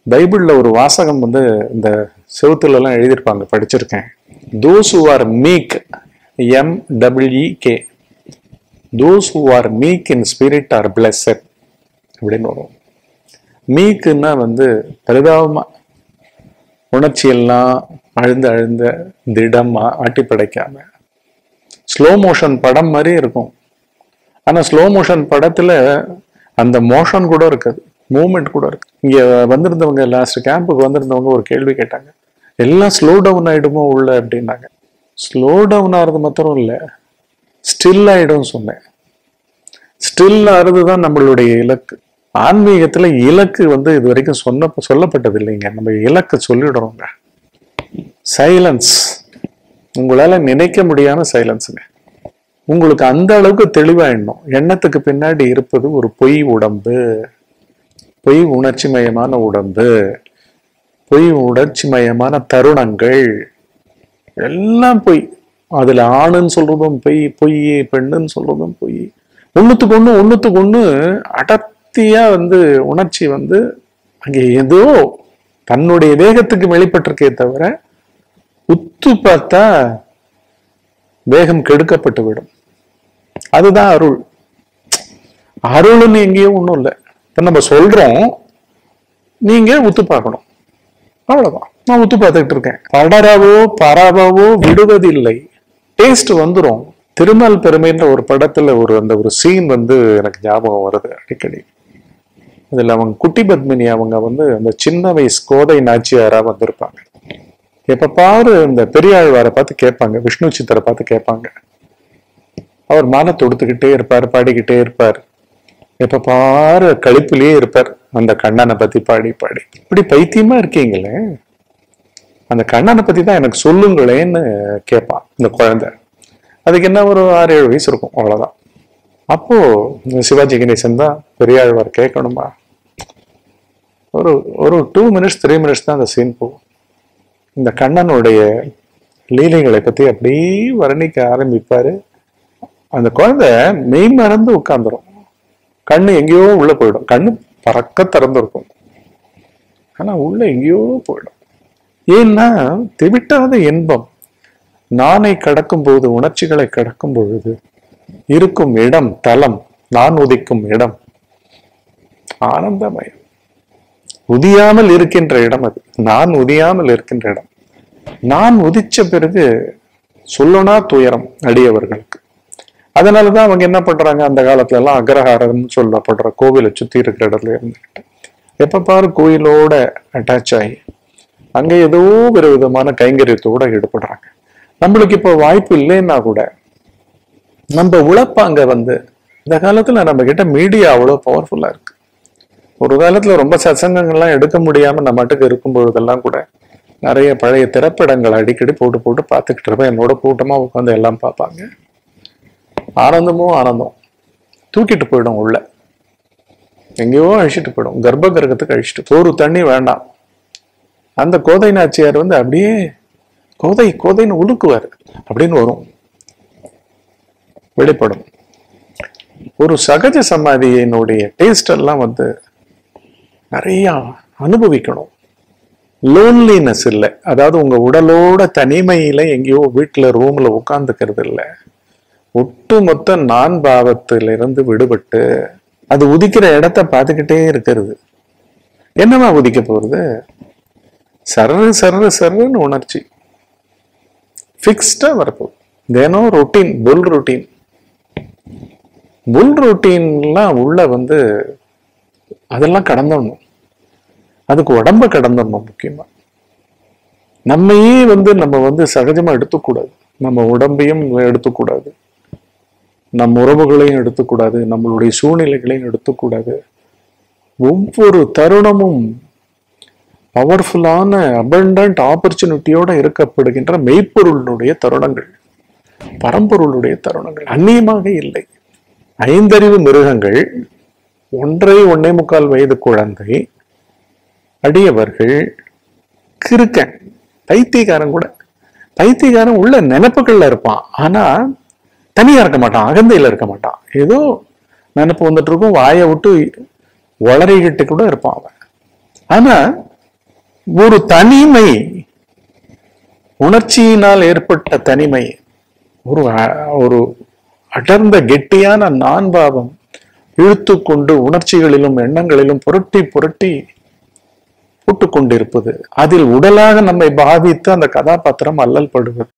பைபிள்ல ஒரு வாசகம் வந்து இந்த செவுத்துல எல்லாம் எழுதியிருப்பாங்க படிச்சிருக்கேன் those who are meek M double E K those who are meek in spirit are blessed அப்படின்னு வரும் மீக்குன்னா வந்து பரிதாபமா உணர்ச்சி எல்லாம் அழுந்த அழுந்த திடமா ஆட்டி படைக்காம ஸ்லோ மோஷன் படம் மாதிரி இருக்கும் ஆனா ஸ்லோ மோஷன் படத்துல அந்த மோஷன் கூட இருக்காது மூமெண்ட் கூட இருக்கு இங்க வந்திருந்தவங்க லாஸ்ட் கேம்புக்கு வந்திருந்தவங்க ஒரு கேள்வி கேட்டாங்க எல்லாம் ஸ்லோ டவுன் ஆயிடுமோ உள்ள அப்படின்னாங்க ஸ்லோ டவுன் ஆகிறது மாத்திரம் இல்லை ஸ்டில் ஆயிடும் சொன்னேன் ஸ்டில் ஆறது தான் நம்மளுடைய இலக்கு ஆன்மீகத்துல இலக்கு வந்து இது வரைக்கும் சொன்ன சொல்லப்பட்டது இல்லைங்க நம்ம இலக்கு சொல்லிடுறோங்க சைலன்ஸ் உங்களால நினைக்க முடியாம சைலன்ஸுங்க உங்களுக்கு அந்த அளவுக்கு தெளிவாயிடணும் எண்ணத்துக்கு பின்னாடி இருப்பது ஒரு பொய் உடம்பு பொய் உணர்ச்சி மயமான உடம்பு பொய் உணர்ச்சி மயமான தருணங்கள் எல்லாம் பொய் அதுல ஆணுன்னு சொல்றதும் பொய் பொய் பெண்ணுன்னு சொல்றதும் பொய் ஒண்ணுத்துக்கு ஒண்ணு ஒண்ணுத்துக்கு ஒண்ணு அடர்த்தியா வந்து உணர்ச்சி வந்து அங்கே ஏதோ தன்னுடைய வேகத்துக்கு வெளிப்பட்டிருக்கே தவிர உத்து பார்த்தா வேகம் கெடுக்கப்பட்டு விடும் அதுதான் அருள் அருள்னு எங்கேயோ ஒண்ணும் இல்லை இப்ப நம்ம சொல்றோம் நீங்க உத்து பார்க்கணும் அவ்வளவுதான் நான் உத்து பார்த்துக்கிட்டு இருக்கேன் படரவோ பரவவோ விடுவதில்லை டேஸ்ட் வந்துரும் திருமல் பெருமைன்ற ஒரு படத்துல ஒரு அந்த ஒரு சீன் வந்து எனக்கு ஞாபகம் வருது அடிக்கடி அதுல அவங்க குட்டி பத்மினி அவங்க வந்து அந்த சின்ன வயசு கோதை நாச்சியாரா வந்திருப்பாங்க எப்ப பாரு இந்த பெரியாழ்வாரை பார்த்து கேட்பாங்க விஷ்ணு சித்தரை பார்த்து கேட்பாங்க அவர் மாலை தொடுத்துக்கிட்டே இருப்பார் பாடிக்கிட்டே இருப்பார் எப்ப பாரு கழிப்புலயே இருப்பார் அந்த கண்ணனை பத்தி பாடி பாடி இப்படி பைத்தியமா இருக்கீங்களே அந்த கண்ணனை பத்தி தான் எனக்கு சொல்லுங்களேன்னு கேட்பான் இந்த குழந்தை அதுக்கு என்ன ஒரு ஆறு ஏழு வயசு இருக்கும் அவ்வளவுதான் அப்போ இந்த சிவாஜி கணேசன் தான் பெரியாழ்வார் கேட்கணுமா ஒரு ஒரு டூ மினிட்ஸ் த்ரீ மினிட்ஸ் தான் அந்த சீன் போகும் இந்த கண்ணனுடைய லீலைகளை பத்தி அப்படியே வர்ணிக்க ஆரம்பிப்பாரு அந்த குழந்தை மெய் மறந்து உட்கார்ந்துரும் கண்ணு எங்கேயோ உள்ள போயிடும் கண்ணு பறக்க திறந்திருக்கும் ஆனா உள்ள எங்கேயோ போயிடும் ஏன்னா திவிட்டாத இன்பம் நானை கடக்கும் போது உணர்ச்சிகளை கடக்கும் பொழுது இருக்கும் இடம் தலம் நான் உதிக்கும் இடம் ஆனந்தமயம் உதியாமல் இருக்கின்ற இடம் அது நான் உதியாமல் இருக்கின்ற இடம் நான் உதிச்ச பிறகு சொல்லனா துயரம் அடியவர்களுக்கு அதனாலதான் அவங்க என்ன பண்றாங்க அந்த காலத்துல எல்லாம் அக்ரஹாரம்னு சொல்லப்படுற கோவிலை சுத்தி இருக்கிற இடத்துல இருந்துகிட்டு எப்ப பாரு கோயிலோட அட்டாச் ஆகி அங்க ஏதோ ஒரு விதமான கைங்கரியத்தோட ஈடுபடுறாங்க நம்மளுக்கு இப்போ வாய்ப்பு இல்லைன்னா கூட நம்ம உழைப்பாங்க வந்து இந்த காலத்துல நம்ம கிட்ட மீடியா அவ்வளவு பவர்ஃபுல்லா இருக்கு ஒரு காலத்துல ரொம்ப சத்சங்கங்கள்லாம் எடுக்க முடியாம நம்ம மட்டுக்கு இருக்கும் பொழுதெல்லாம் கூட நிறைய பழைய திரைப்படங்களை அடிக்கடி போட்டு போட்டு பார்த்துக்கிட்டு இருப்பேன் என்னோட கூட்டமா உட்காந்து எல்லாம் பார்ப்பாங்க ஆனந்தமும் ஆனந்தம் தூக்கிட்டு போயிடும் உள்ள எங்கேயோ அழிச்சிட்டு போயிடும் கர்ப்ப கிரகத்துக்கு அழிச்சிட்டு சோறு தண்ணி வேண்டாம் அந்த கோதை நாச்சியார் வந்து அப்படியே கோதை கோதைன்னு உலுக்குவார் அப்படின்னு வரும் வெளிப்படும் ஒரு சகஜ சமாதியினுடைய டேஸ்ட் எல்லாம் வந்து நிறைய அனுபவிக்கணும் லோன்லினஸ் இல்லை அதாவது உங்க உடலோட தனிமையில எங்கேயோ வீட்டுல ரூம்ல உட்கார்ந்துக்கிறது இல்லை ஒட்டுமொத்த நான் பாவத்திலிருந்து விடுபட்டு அது உதிக்கிற இடத்த பார்த்துக்கிட்டே இருக்கிறது என்னவா உதிக்க போறது சர்ரு சர்ரு சர்ருன்னு உணர்ச்சி ஃபிக்ஸ்டா வரப்போகுது தினம் ரொட்டீன் புல் ரொட்டீன் புல் ரொட்டீன்லாம் உள்ள வந்து அதெல்லாம் கடந்துடணும் அதுக்கு உடம்ப கடந்துடணும் முக்கியமா நம்மையே வந்து நம்ம வந்து சகஜமா எடுத்துக்கூடாது நம்ம உடம்பையும் எடுத்துக்கூடாது நம் உறவுகளையும் எடுத்துக்கூடாது நம்மளுடைய சூழ்நிலைகளையும் எடுத்துக்கூடாது ஒவ்வொரு தருணமும் பவர்ஃபுல்லான அபண்டன்ட் ஆப்பர்ச்சுனிட்டியோட இருக்கப்படுகின்ற மெய்ப்பொருளுடைய தருணங்கள் பரம்பொருளுடைய தருணங்கள் அந்நியமாக இல்லை ஐந்தறிவு மிருகங்கள் ஒன்றை ஒன்னே முக்கால் வயது குழந்தை அடியவர்கள் கிறுக்கன் பைத்தியக்காரன் கூட பைத்தியக்காரன் உள்ள நினைப்புகள்ல இருப்பான் ஆனா தனியா இருக்க மாட்டான் அகந்தையில இருக்க மாட்டான் ஏதோ நினைப்பு வந்துட்டு இருக்கும் வாயை விட்டு வளரிக்கிட்டு கூட இருப்பான் அவன் ஆனா ஒரு தனிமை உணர்ச்சியினால் ஏற்பட்ட தனிமை ஒரு அ- ஒரு அடர்ந்த கெட்டியான நான் பாவம் இழுத்து கொண்டு உணர்ச்சிகளிலும் எண்ணங்களிலும் புரட்டி புரட்டி போட்டுக் கொண்டிருப்பது அதில் உடலாக நம்மை பாவித்து அந்த கதாபாத்திரம் அல்லல் படுவது